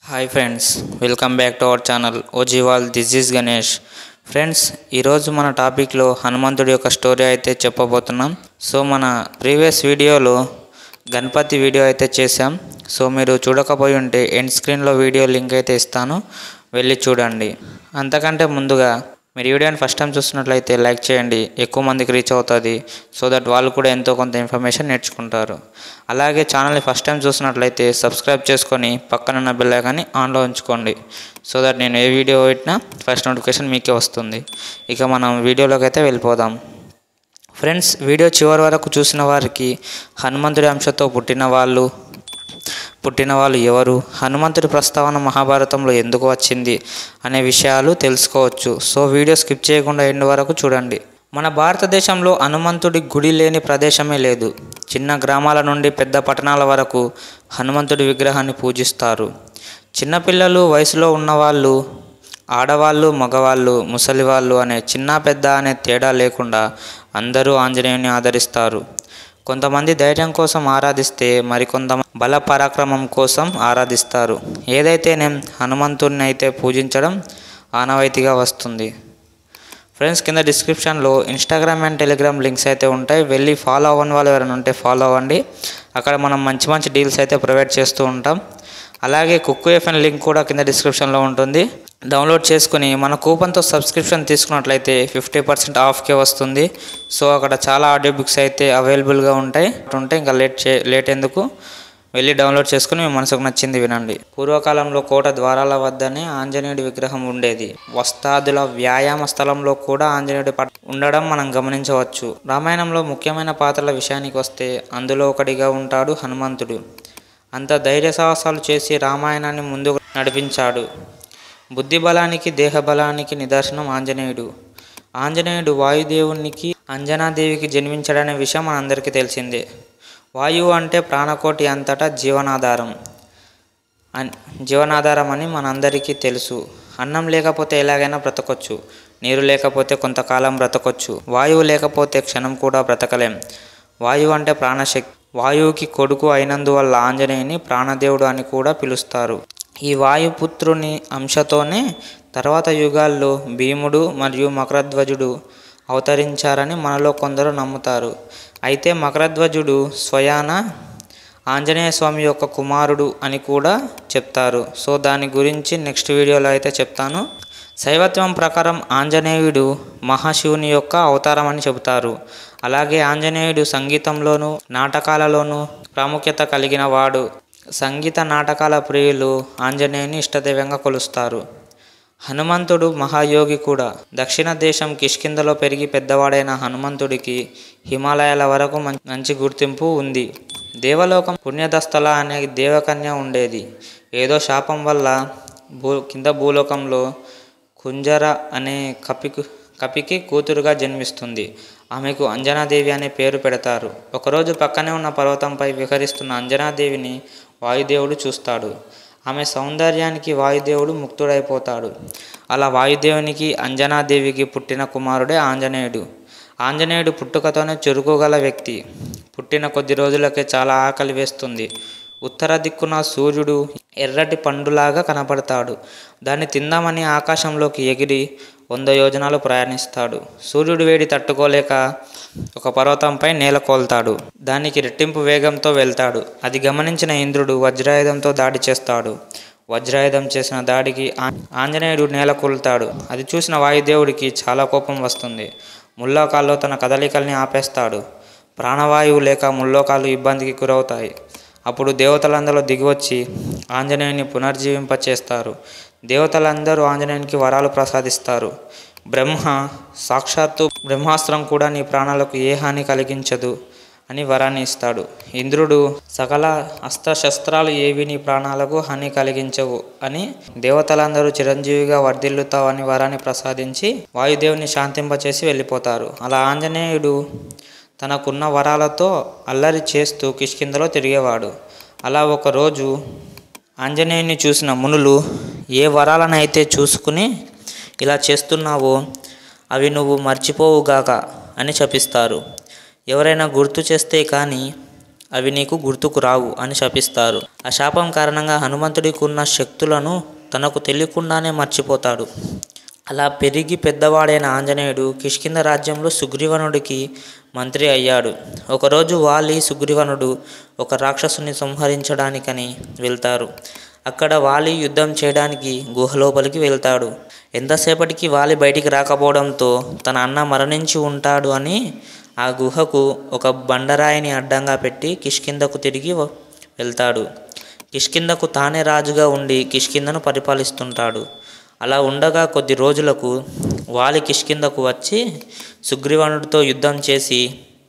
hi friends welcome back to our channel ఓజీవాల్ this is Ganesh friends ఈరోజు మన టాపిక్లో హనుమంతుడి యొక్క స్టోరీ అయితే చెప్పబోతున్నాం సో మన ప్రీవియస్ వీడియోలో గణపతి వీడియో అయితే చేశాం సో మీరు చూడకపోయి ఉంటే ఎండ్ స్క్రీన్లో వీడియో లింక్ అయితే ఇస్తాను వెళ్ళి చూడండి అంతకంటే ముందుగా మీరు వీడియోని ఫస్ట్ టైం చూస్తున్నట్లయితే లైక్ చేయండి ఎక్కువ మందికి రీచ్ అవుతుంది సో దట్ వాళ్ళు కూడా ఎంతో కొంత ఇన్ఫర్మేషన్ నేర్చుకుంటారు అలాగే ఛానల్ని ఫస్ట్ టైం చూస్తున్నట్లయితే సబ్స్క్రైబ్ చేసుకొని పక్కనున్న బెల్ ఐకాన్ని ఆన్లో ఉంచుకోండి సో దట్ నేను ఏ వీడియో పెట్టినా ఫస్ట్ నోటిఫికేషన్ మీకే వస్తుంది ఇక మనం వీడియోలోకి అయితే వెళ్ళిపోదాం ఫ్రెండ్స్ వీడియో చివరి వరకు చూసిన వారికి హనుమంతుడి అంశతో పుట్టిన వాళ్ళు పుట్టిన వాళ్ళు ఎవరు హనుమంతుడి ప్రస్తావన మహాభారతంలో ఎందుకు వచ్చింది అనే విషయాలు తెలుసుకోవచ్చు సో వీడియో స్కిప్ చేయకుండా ఎండ్ వరకు చూడండి మన భారతదేశంలో హనుమంతుడి గుడి లేని ప్రదేశమే లేదు చిన్న గ్రామాల నుండి పెద్ద పట్టణాల వరకు హనుమంతుడి విగ్రహాన్ని పూజిస్తారు చిన్నపిల్లలు వయసులో ఉన్నవాళ్ళు ఆడవాళ్ళు మగవాళ్ళు ముసలివాళ్ళు అనే చిన్న పెద్ద అనే తేడా లేకుండా అందరూ ఆంజనేయుని ఆదరిస్తారు కొంతమంది ధైర్యం కోసం ఆరాధిస్తే మరికొంత బల పరాక్రమం కోసం ఆరాధిస్తారు ఏదైతే నేను హనుమంతుడిని అయితే పూజించడం ఆనవాయితీగా వస్తుంది ఫ్రెండ్స్ కింద డిస్క్రిప్షన్లో ఇన్స్టాగ్రామ్ అండ్ టెలిగ్రామ్ లింక్స్ అయితే ఉంటాయి వెళ్ళి ఫాలో అవ్వని వాళ్ళు ఎవరైనా ఉంటే ఫాలో అవ్వండి అక్కడ మనం మంచి మంచి డీల్స్ అయితే ప్రొవైడ్ చేస్తూ ఉంటాం అలాగే కుక్కు ఎఫ్ఎన్ లింక్ కూడా కింద డిస్క్రిప్షన్లో ఉంటుంది డౌన్లోడ్ చేసుకుని మన కూపన్తో సబ్స్క్రిప్షన్ తీసుకున్నట్లయితే ఫిఫ్టీ పర్సెంట్ ఆఫ్కే వస్తుంది సో అక్కడ చాలా ఆడియో బుక్స్ అయితే అవైలబుల్గా ఉంటాయి ఉంటే ఇంకా లేట్ చే లేట్ ఎందుకు వెళ్ళి డౌన్లోడ్ చేసుకుని మీ మనసుకు నచ్చింది వినండి పూర్వకాలంలో కోట ద్వారాల వద్దనే ఆంజనేయుడి విగ్రహం ఉండేది వస్తాదుల వ్యాయామ స్థలంలో కూడా ఆంజనేయుడి పట్ ఉండడం మనం గమనించవచ్చు రామాయణంలో ముఖ్యమైన పాత్రల విషయానికి వస్తే అందులో ఒకటిగా ఉంటాడు హనుమంతుడు అంత ధైర్య సాహసాలు చేసి రామాయణాన్ని ముందుకు నడిపించాడు బుద్ధి బలానికి దేహ బలానికి నిదర్శనం ఆంజనేయుడు ఆంజనేయుడు వాయుదేవునికి అంజనాదేవికి జన్మించాడనే విషయం మనందరికీ తెలిసిందే వాయువు అంటే ప్రాణకోటి అంతటా జీవనాధారం అన్ జీవనాధారం అని మనందరికీ తెలుసు అన్నం లేకపోతే ఎలాగైనా బ్రతకొచ్చు నీరు లేకపోతే కొంతకాలం బ్రతకొచ్చు వాయువు లేకపోతే క్షణం కూడా బ్రతకలేం వాయువు అంటే ప్రాణశక్తి వాయువుకి కొడుకు అయినందువల్ల ఆంజనేయుని ప్రాణదేవుడు అని కూడా పిలుస్తారు ఈ వాయుపుత్రుని అంశతోనే తర్వాత యుగాల్లో భీముడు మరియు మకరధ్వజుడు అవతరించారని మనలో కొందరు నమ్ముతారు అయితే మకరధ్వజుడు స్వయాన ఆంజనేయ స్వామి యొక్క కుమారుడు అని కూడా చెప్తారు సో దాని గురించి నెక్స్ట్ వీడియోలో అయితే చెప్తాను శైవత్వం ప్రకారం ఆంజనేయుడు మహాశివుని యొక్క అవతారం అని చెబుతారు అలాగే ఆంజనేయుడు సంగీతంలోనూ నాటకాలలోనూ ప్రాముఖ్యత కలిగిన వాడు సంగీత నాటకాల ప్రియులు ఆంజనేయుని ఇష్టదైవంగా కొలుస్తారు హనుమంతుడు మహాయోగి కూడా దక్షిణ దేశం కిష్కిందలో పెరిగి పెద్దవాడైన హనుమంతుడికి హిమాలయాల వరకు మంచి గుర్తింపు ఉంది దేవలోకం పుణ్యదస్తల అనే దేవకన్య ఉండేది ఏదో శాపం వల్ల భూ కింద భూలోకంలో కుంజర అనే కపికు కపికి కూతురుగా జన్మిస్తుంది ఆమెకు అంజనాదేవి అనే పేరు పెడతారు ఒకరోజు పక్కనే ఉన్న పర్వతంపై విహరిస్తున్న అంజనాదేవిని వాయుదేవుడు చూస్తాడు ఆమె సౌందర్యానికి వాయుదేవుడు ముక్తుడైపోతాడు అలా వాయుదేవునికి అంజనాదేవికి పుట్టిన కుమారుడే ఆంజనేయుడు ఆంజనేయుడు పుట్టుకతోనే చురుకుగల వ్యక్తి పుట్టిన కొద్ది రోజులకే చాలా ఆకలి వేస్తుంది ఉత్తర దిక్కున సూర్యుడు ఎర్రటి పండులాగా కనపడతాడు దాన్ని తిందామని ఆకాశంలోకి ఎగిరి వంద యోజనాలు ప్రయాణిస్తాడు సూర్యుడు వేడి తట్టుకోలేక ఒక పర్వతంపై నేలకోల్తాడు దానికి రెట్టింపు వేగంతో వెళ్తాడు అది గమనించిన ఇంద్రుడు వజ్రాయుధంతో దాడి చేస్తాడు వజ్రాయుధం చేసిన దాడికి ఆంజనేయుడు నేల కూలుతాడు అది చూసిన వాయుదేవుడికి చాలా కోపం వస్తుంది ముల్లోకాల్లో తన కదలికల్ని ఆపేస్తాడు ప్రాణవాయువు లేక ముల్లోకాలు ఇబ్బందికి గురవుతాయి అప్పుడు దేవతలందరూ దిగివచ్చి ఆంజనేయుని పునర్జీవింపచేస్తారు దేవతలందరూ ఆంజనేయునికి వరాలు ప్రసాదిస్తారు బ్రహ్మ సాక్షాత్తు బ్రహ్మాస్త్రం కూడా నీ ప్రాణాలకు ఏ హాని కలిగించదు అని వరాన్ని ఇస్తాడు ఇంద్రుడు సకల అస్త్రశస్త్రాలు ఏవి నీ ప్రాణాలకు హాని కలిగించవు అని దేవతలందరూ చిరంజీవిగా వర్ధిల్లుతావని వరాన్ని ప్రసాదించి వాయుదేవుని శాంతింపచేసి వెళ్ళిపోతారు అలా ఆంజనేయుడు తనకున్న వరాలతో అల్లరి చేస్తూ కిష్కిందలో తిరిగేవాడు అలా ఒకరోజు ఆంజనేయుని చూసిన మునులు ఏ వరాలనైతే చూసుకుని ఇలా చేస్తున్నావో అవి నువ్వు మర్చిపోవుగాక అని శపిస్తారు ఎవరైనా గుర్తు చేస్తే కానీ అవి నీకు గుర్తుకు రావు అని శపిస్తారు ఆ శాపం కారణంగా హనుమంతుడికి ఉన్న శక్తులను తనకు తెలియకుండానే మర్చిపోతాడు అలా పెరిగి పెద్దవాడైన ఆంజనేయుడు కిష్కింద రాజ్యంలో సుగ్రీవనుడికి మంత్రి అయ్యాడు ఒకరోజు వాలి సుగ్రీవనుడు ఒక రాక్షసుని సంహరించడానికని వెళ్తారు అక్కడ వాలి యుద్ధం చేయడానికి గుహ లోపలికి వెళ్తాడు ఎంతసేపటికి వాలి బయటికి రాకపోవడంతో తన అన్న మరణించి ఉంటాడు అని ఆ గుహకు ఒక బండరాయిని అడ్డంగా పెట్టి కిష్కిందకు తిరిగి వ- వెళ్తాడు కిష్కిందకు తానే రాజుగా ఉండి కిష్కిందను పరిపాలిస్తుంటాడు అలా ఉండగా కొద్ది రోజులకు వాలి కిష్కిందకు వచ్చి సుగ్రీవనుడితో యుద్ధం చేసి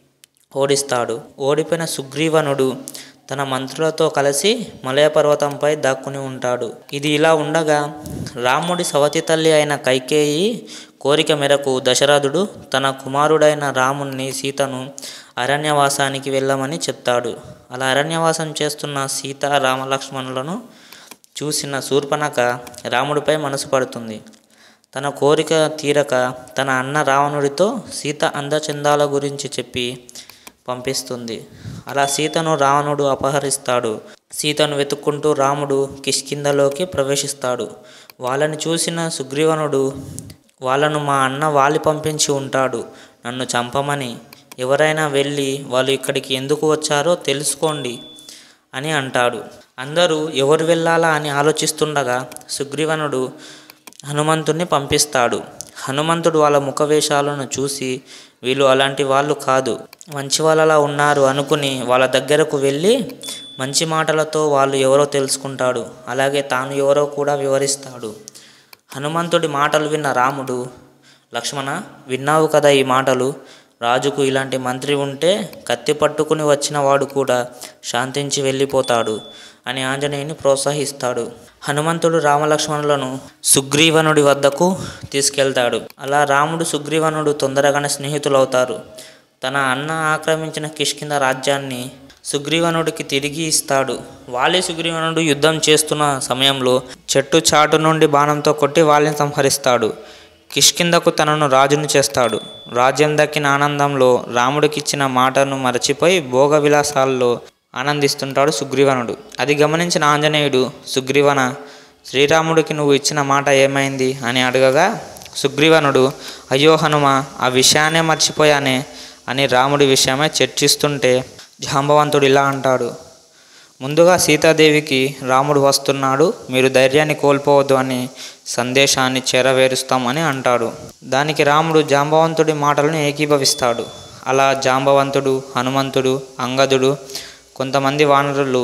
ఓడిస్తాడు ఓడిపోయిన సుగ్రీవనుడు తన మంత్రులతో కలిసి మలయ పర్వతంపై దాక్కుని ఉంటాడు ఇది ఇలా ఉండగా రాముడి సవతి తల్లి అయిన కైకేయి కోరిక మేరకు దశరథుడు తన కుమారుడైన రాముణ్ణి సీతను అరణ్యవాసానికి వెళ్ళమని చెప్తాడు అలా అరణ్యవాసం చేస్తున్న సీత రామలక్ష్మణులను చూసిన శూర్పణఖ రాముడిపై మనసు పడుతుంది తన కోరిక తీరక తన అన్న రావణుడితో సీత అందచందాల గురించి చెప్పి పంపిస్తుంది అలా సీతను రావణుడు అపహరిస్తాడు సీతను వెతుక్కుంటూ రాముడు కిష్కిందలోకి ప్రవేశిస్తాడు వాళ్ళని చూసిన సుగ్రీవనుడు వాళ్ళను మా అన్న వాలి పంపించి ఉంటాడు నన్ను చంపమని ఎవరైనా వెళ్ళి వాళ్ళు ఇక్కడికి ఎందుకు వచ్చారో తెలుసుకోండి అని అంటాడు అందరూ ఎవరు వెళ్ళాలా అని ఆలోచిస్తుండగా సుగ్రీవనుడు హనుమంతుణ్ణి పంపిస్తాడు హనుమంతుడు వాళ్ళ ముఖవేషాలను చూసి వీళ్ళు అలాంటి వాళ్ళు కాదు మంచి వాళ్ళలా ఉన్నారు అనుకుని వాళ్ళ దగ్గరకు వెళ్ళి మంచి మాటలతో వాళ్ళు ఎవరో తెలుసుకుంటాడు అలాగే తాను ఎవరో కూడా వివరిస్తాడు హనుమంతుడి మాటలు విన్న రాముడు లక్ష్మణ విన్నావు కదా ఈ మాటలు రాజుకు ఇలాంటి మంత్రి ఉంటే కత్తి పట్టుకుని వచ్చిన వాడు కూడా శాంతించి వెళ్ళిపోతాడు అని ఆంజనేయుని ప్రోత్సహిస్తాడు హనుమంతుడు రామలక్ష్మణులను సుగ్రీవనుడి వద్దకు తీసుకెళ్తాడు అలా రాముడు సుగ్రీవనుడు తొందరగానే స్నేహితులవుతారు తన అన్న ఆక్రమించిన కిష్కింద రాజ్యాన్ని సుగ్రీవనుడికి తిరిగి ఇస్తాడు వాలి సుగ్రీవనుడు యుద్ధం చేస్తున్న సమయంలో చెట్టు చాటు నుండి బాణంతో కొట్టి వాళ్ళని సంహరిస్తాడు కిష్కిందకు తనను రాజును చేస్తాడు రాజ్యం దక్కిన ఆనందంలో రాముడికిచ్చిన మాటను మరచిపోయి భోగ విలాసాల్లో ఆనందిస్తుంటాడు సుగ్రీవనుడు అది గమనించిన ఆంజనేయుడు సుగ్రీవన శ్రీరాముడికి నువ్వు ఇచ్చిన మాట ఏమైంది అని అడగగా సుగ్రీవనుడు అయ్యో హనుమ ఆ విషయాన్నే మర్చిపోయానే అని రాముడి విషయమై చర్చిస్తుంటే జాంబవంతుడు ఇలా అంటాడు ముందుగా సీతాదేవికి రాముడు వస్తున్నాడు మీరు ధైర్యాన్ని కోల్పోవద్దు అని సందేశాన్ని చేరవేరుస్తామని అంటాడు దానికి రాముడు జాంబవంతుడి మాటలను ఏకీభవిస్తాడు అలా జాంబవంతుడు హనుమంతుడు అంగదుడు కొంతమంది వానరులు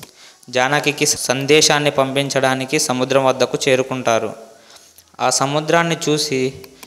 జానకికి సందేశాన్ని పంపించడానికి సముద్రం వద్దకు చేరుకుంటారు ఆ సముద్రాన్ని చూసి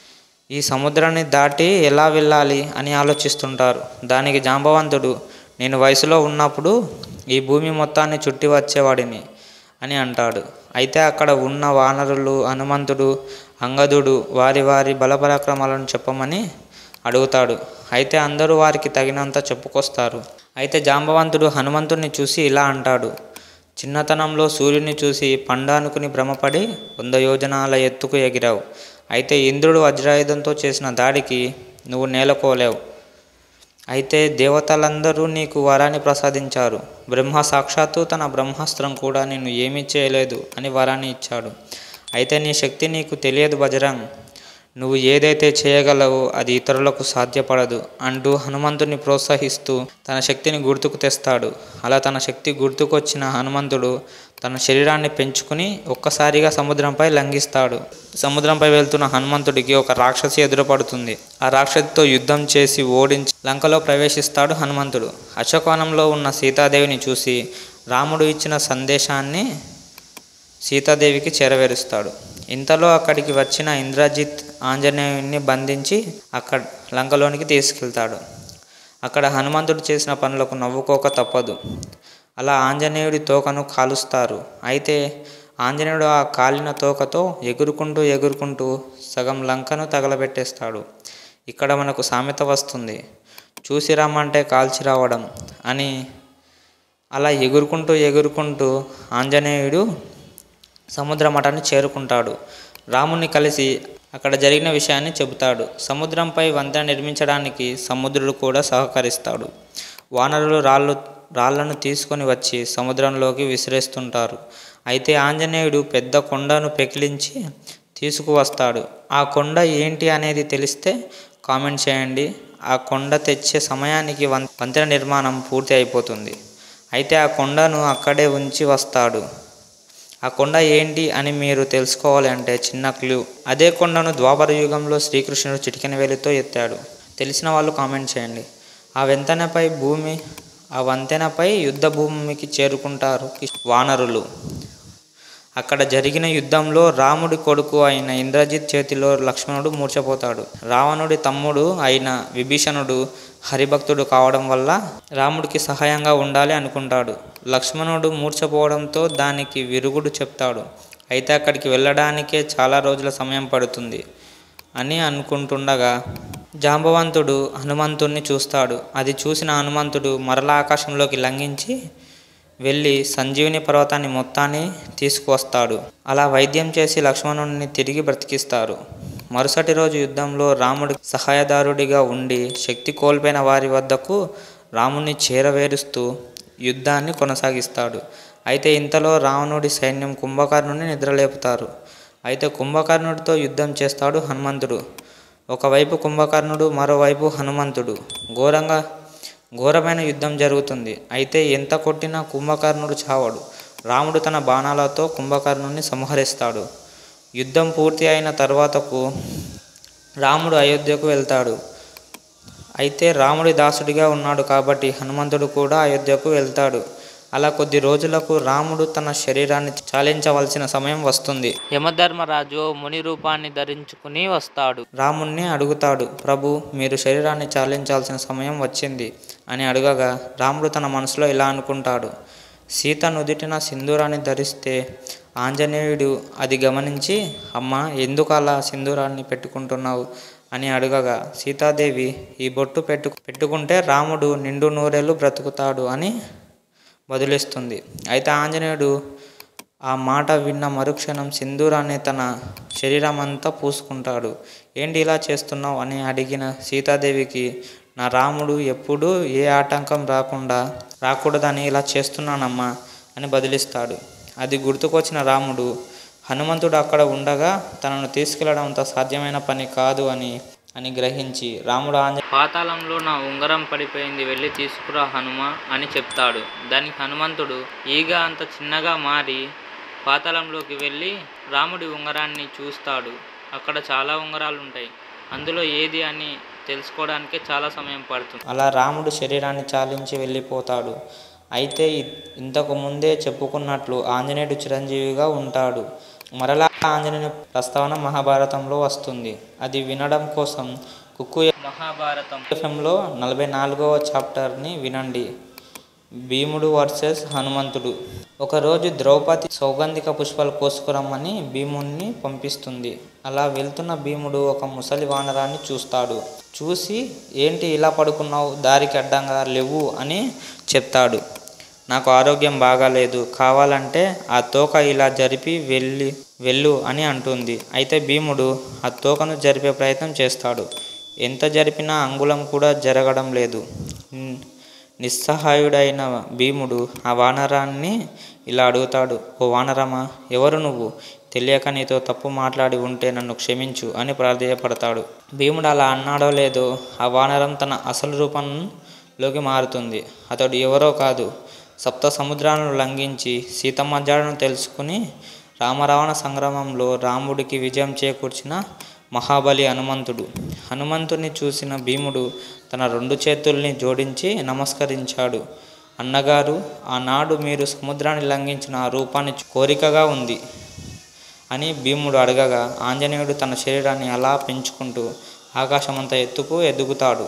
ఈ సముద్రాన్ని దాటి ఎలా వెళ్ళాలి అని ఆలోచిస్తుంటారు దానికి జాంబవంతుడు నేను వయసులో ఉన్నప్పుడు ఈ భూమి మొత్తాన్ని చుట్టి వచ్చేవాడిని అని అంటాడు అయితే అక్కడ ఉన్న వానరులు హనుమంతుడు అంగదుడు వారి వారి బలపరాక్రమాలను చెప్పమని అడుగుతాడు అయితే అందరూ వారికి తగినంత చెప్పుకొస్తారు అయితే జాంబవంతుడు హనుమంతుడిని చూసి ఇలా అంటాడు చిన్నతనంలో సూర్యుని చూసి పండానుకుని భ్రమపడి వంద యోజనాల ఎత్తుకు ఎగిరావు అయితే ఇంద్రుడు వజ్రాయుధంతో చేసిన దాడికి నువ్వు నేలకోలేవు అయితే దేవతలందరూ నీకు వరాన్ని ప్రసాదించారు బ్రహ్మ సాక్షాత్తు తన బ్రహ్మాస్త్రం కూడా నిన్ను ఏమీ చేయలేదు అని వరాన్ని ఇచ్చాడు అయితే నీ శక్తి నీకు తెలియదు బజరంగ్ నువ్వు ఏదైతే చేయగలవో అది ఇతరులకు సాధ్యపడదు అంటూ హనుమంతుని ప్రోత్సహిస్తూ తన శక్తిని గుర్తుకు తెస్తాడు అలా తన శక్తి గుర్తుకొచ్చిన హనుమంతుడు తన శరీరాన్ని పెంచుకుని ఒక్కసారిగా సముద్రంపై లంఘిస్తాడు సముద్రంపై వెళ్తున్న హనుమంతుడికి ఒక రాక్షసి ఎదురుపడుతుంది ఆ రాక్షసితో యుద్ధం చేసి ఓడించి లంకలో ప్రవేశిస్తాడు హనుమంతుడు అశోకవనంలో ఉన్న సీతాదేవిని చూసి రాముడు ఇచ్చిన సందేశాన్ని సీతాదేవికి చేరవేరుస్తాడు ఇంతలో అక్కడికి వచ్చిన ఇంద్రజిత్ ఆంజనేయుని బంధించి అక్కడ లంకలోనికి తీసుకెళ్తాడు అక్కడ హనుమంతుడు చేసిన పనులకు నవ్వుకోక తప్పదు అలా ఆంజనేయుడి తోకను కాలుస్తారు అయితే ఆంజనేయుడు ఆ కాలిన తోకతో ఎగురుకుంటూ ఎగురుకుంటూ సగం లంకను తగలబెట్టేస్తాడు ఇక్కడ మనకు సామెత వస్తుంది చూసి రమ్మంటే కాల్చి రావడం అని అలా ఎగురుకుంటూ ఎగురుకుంటూ ఆంజనేయుడు సముద్ర మఠాన్ని చేరుకుంటాడు రాముని కలిసి అక్కడ జరిగిన విషయాన్ని చెబుతాడు సముద్రంపై వంతెన నిర్మించడానికి సముద్రుడు కూడా సహకరిస్తాడు వానరులు రాళ్ళు రాళ్లను తీసుకొని వచ్చి సముద్రంలోకి విసిరేస్తుంటారు అయితే ఆంజనేయుడు పెద్ద కొండను పెకిలించి తీసుకువస్తాడు ఆ కొండ ఏంటి అనేది తెలిస్తే కామెంట్ చేయండి ఆ కొండ తెచ్చే సమయానికి వం వంతెన నిర్మాణం పూర్తి అయిపోతుంది అయితే ఆ కొండను అక్కడే ఉంచి వస్తాడు ఆ కొండ ఏంటి అని మీరు తెలుసుకోవాలి అంటే చిన్న క్లూ అదే కొండను ద్వాపర యుగంలో శ్రీకృష్ణుడు చిటికెన వేలితో ఎత్తాడు తెలిసిన వాళ్ళు కామెంట్ చేయండి ఆ వంతెనపై భూమి ఆ వంతెనపై యుద్ధ భూమికి చేరుకుంటారు వానరులు అక్కడ జరిగిన యుద్ధంలో రాముడి కొడుకు అయిన ఇంద్రజిత్ చేతిలో లక్ష్మణుడు మూర్చపోతాడు రావణుడి తమ్ముడు అయిన విభీషణుడు హరిభక్తుడు కావడం వల్ల రాముడికి సహాయంగా ఉండాలి అనుకుంటాడు లక్ష్మణుడు మూర్చపోవడంతో దానికి విరుగుడు చెప్తాడు అయితే అక్కడికి వెళ్ళడానికే చాలా రోజుల సమయం పడుతుంది అని అనుకుంటుండగా జాంబవంతుడు హనుమంతుణ్ణి చూస్తాడు అది చూసిన హనుమంతుడు మరలా ఆకాశంలోకి లంఘించి వెళ్ళి సంజీవిని పర్వతాన్ని మొత్తాన్ని తీసుకువస్తాడు అలా వైద్యం చేసి లక్ష్మణుడిని తిరిగి బ్రతికిస్తారు మరుసటి రోజు యుద్ధంలో రాముడి సహాయదారుడిగా ఉండి శక్తి కోల్పోయిన వారి వద్దకు రాముణ్ణి చేరవేరుస్తూ యుద్ధాన్ని కొనసాగిస్తాడు అయితే ఇంతలో రావణుడి సైన్యం కుంభకర్ణుని నిద్రలేపుతారు అయితే కుంభకర్ణుడితో యుద్ధం చేస్తాడు హనుమంతుడు ఒకవైపు కుంభకర్ణుడు మరోవైపు హనుమంతుడు ఘోరంగా ఘోరమైన యుద్ధం జరుగుతుంది అయితే ఎంత కొట్టినా కుంభకర్ణుడు చావడు రాముడు తన బాణాలతో కుంభకర్ణుని సంహరిస్తాడు యుద్ధం పూర్తి అయిన తర్వాతకు రాముడు అయోధ్యకు వెళ్తాడు అయితే రాముడి దాసుడిగా ఉన్నాడు కాబట్టి హనుమంతుడు కూడా అయోధ్యకు వెళ్తాడు అలా కొద్ది రోజులకు రాముడు తన శరీరాన్ని చాలించవలసిన సమయం వస్తుంది యమధర్మరాజు ముని రూపాన్ని ధరించుకుని వస్తాడు రాముణ్ణి అడుగుతాడు ప్రభు మీరు శరీరాన్ని చాలించాల్సిన సమయం వచ్చింది అని అడగగా రాముడు తన మనసులో ఇలా అనుకుంటాడు సీత నుదిటిన సింధూరాన్ని ధరిస్తే ఆంజనేయుడు అది గమనించి అమ్మ ఎందుకు అలా సింధూరాన్ని పెట్టుకుంటున్నావు అని అడగగా సీతాదేవి ఈ బొట్టు పెట్టు పెట్టుకుంటే రాముడు నిండు నూరేళ్ళు బ్రతుకుతాడు అని బదులిస్తుంది అయితే ఆంజనేయుడు ఆ మాట విన్న మరుక్షణం సింధూరాన్ని తన శరీరం అంతా పూసుకుంటాడు ఏంటి ఇలా చేస్తున్నావు అని అడిగిన సీతాదేవికి నా రాముడు ఎప్పుడూ ఏ ఆటంకం రాకుండా రాకూడదని ఇలా చేస్తున్నానమ్మా అని బదిలిస్తాడు అది గుర్తుకొచ్చిన రాముడు హనుమంతుడు అక్కడ ఉండగా తనను తీసుకెళ్లడం అంత సాధ్యమైన పని కాదు అని అని గ్రహించి రాముడు ఆంజ పాతాళంలో నా ఉంగరం పడిపోయింది వెళ్ళి తీసుకురా హనుమ అని చెప్తాడు దానికి హనుమంతుడు ఈగ అంత చిన్నగా మారి పాతాళంలోకి వెళ్ళి రాముడి ఉంగరాన్ని చూస్తాడు అక్కడ చాలా ఉంగరాలు ఉంటాయి అందులో ఏది అని తెలుసుకోవడానికే చాలా సమయం పడుతుంది అలా రాముడు శరీరాన్ని చాలించి వెళ్ళిపోతాడు అయితే ఇ- ఇంతకు ముందే చెప్పుకున్నట్లు ఆంజనేయుడు చిరంజీవిగా ఉంటాడు మరలా ఆంజనేయుని ప్రస్తావన మహాభారతంలో వస్తుంది అది వినడం కోసం కుక్కు మహాభారతం ఎఫ్ఎంలో నలభై నాలుగవ చాప్టర్ని వినండి భీముడు వర్సెస్ హనుమంతుడు ఒకరోజు ద్రౌపది సౌగంధిక పుష్పాలు కోసుకురమ్మని భీముణ్ణి పంపిస్తుంది అలా వెళ్తున్న భీముడు ఒక ముసలి వానరాన్ని చూస్తాడు చూసి ఏంటి ఇలా పడుకున్నావు దారికి అడ్డంగా లేవు అని చెప్తాడు నాకు ఆరోగ్యం బాగాలేదు కావాలంటే ఆ తోక ఇలా జరిపి వెళ్ళి వెళ్ళు అని అంటుంది అయితే భీముడు ఆ తోకను జరిపే ప్రయత్నం చేస్తాడు ఎంత జరిపినా అంగుళం కూడా జరగడం లేదు ఉమ్, నిస్సహాయుడైన భీముడు ఆ వానరాన్ని ఇలా అడుగుతాడు ఓ వానరమా ఎవరు నువ్వు తెలియక నీతో తప్పు మాట్లాడి ఉంటే నన్ను క్షమించు అని ప్రాధేయపడతాడు భీముడు అలా అన్నాడో లేదో ఆ వానరం తన అసలు రూపంలోకి మారుతుంది అతడు ఎవరో కాదు సప్త సముద్రాలను లంఘించి సీతమ్మ జాడను తెలుసుకుని రామరావణ సంగ్రామంలో రాముడికి విజయం చేకూర్చిన మహాబలి హనుమంతుడు హనుమంతుని చూసిన భీముడు తన రెండు చేతుల్ని జోడించి నమస్కరించాడు అన్నగారు ఆనాడు మీరు సముద్రాన్ని లంఘించిన ఆ రూపాన్ని కోరికగా ఉంది అని భీముడు అడగగా ఆంజనేయుడు తన శరీరాన్ని అలా పెంచుకుంటూ ఆకాశమంత ఎత్తుకు ఎదుగుతాడు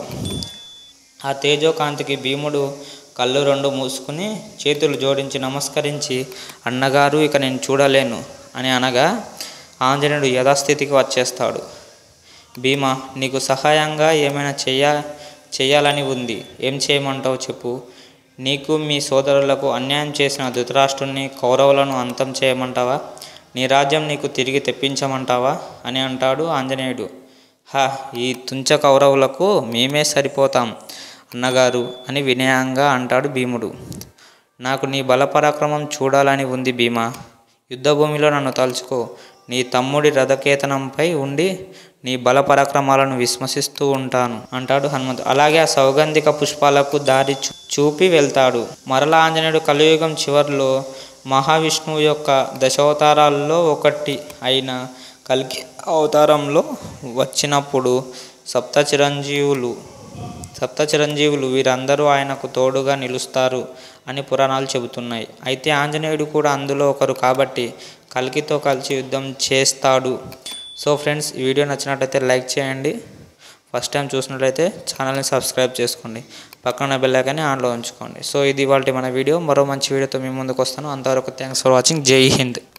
ఆ తేజోకాంతికి భీముడు కళ్ళు రెండు మూసుకుని చేతులు జోడించి నమస్కరించి అన్నగారు ఇక నేను చూడలేను అని అనగా ఆంజనేయుడు యథాస్థితికి వచ్చేస్తాడు భీమా నీకు సహాయంగా ఏమైనా చెయ్య చేయాలని ఉంది ఏం చేయమంటావు చెప్పు నీకు మీ సోదరులకు అన్యాయం చేసిన ధృతరాష్ట్రుని కౌరవులను అంతం చేయమంటావా నీ రాజ్యం నీకు తిరిగి తెప్పించమంటావా అని అంటాడు ఆంజనేయుడు హా ఈ తుంచ కౌరవులకు మేమే సరిపోతాం అన్నగారు అని వినయంగా అంటాడు భీముడు నాకు నీ బలపరాక్రమం చూడాలని ఉంది భీమా యుద్ధభూమిలో నన్ను తలుచుకో నీ తమ్ముడి రథకేతనంపై ఉండి నీ బలపరాక్రమాలను విశ్వసిస్తూ ఉంటాను అంటాడు హనుమంతుడు అలాగే ఆ సౌగంధిక పుష్పాలకు దారి చూ- చూపి వెళ్తాడు మరలా ఆంజనేయుడు కలియుగం చివరిలో మహావిష్ణువు యొక్క దశావతారాల్లో ఒకటి అయిన కల్కి అవతారంలో వచ్చినప్పుడు సప్త చిరంజీవులు సప్త చిరంజీవులు వీరందరూ ఆయనకు తోడుగా నిలుస్తారు అని పురాణాలు చెబుతున్నాయి అయితే ఆంజనేయుడు కూడా అందులో ఒకరు కాబట్టి కల్కితో కలిసి యుద్ధం చేస్తాడు సో ఫ్రెండ్స్ ఈ వీడియో నచ్చినట్లయితే లైక్ చేయండి ఫస్ట్ టైం చూసినట్లయితే ఛానల్ని సబ్స్క్రైబ్ చేసుకోండి పక్కన బెల్ ఐకాన్ని ఆన్లో ఉంచుకోండి సో ఇది ఇవాళ మన వీడియో మరో మంచి వీడియోతో మీ ముందుకు వస్తాను అంతవరకు థ్యాంక్స్ ఫర్ వాచింగ్ జై హింద్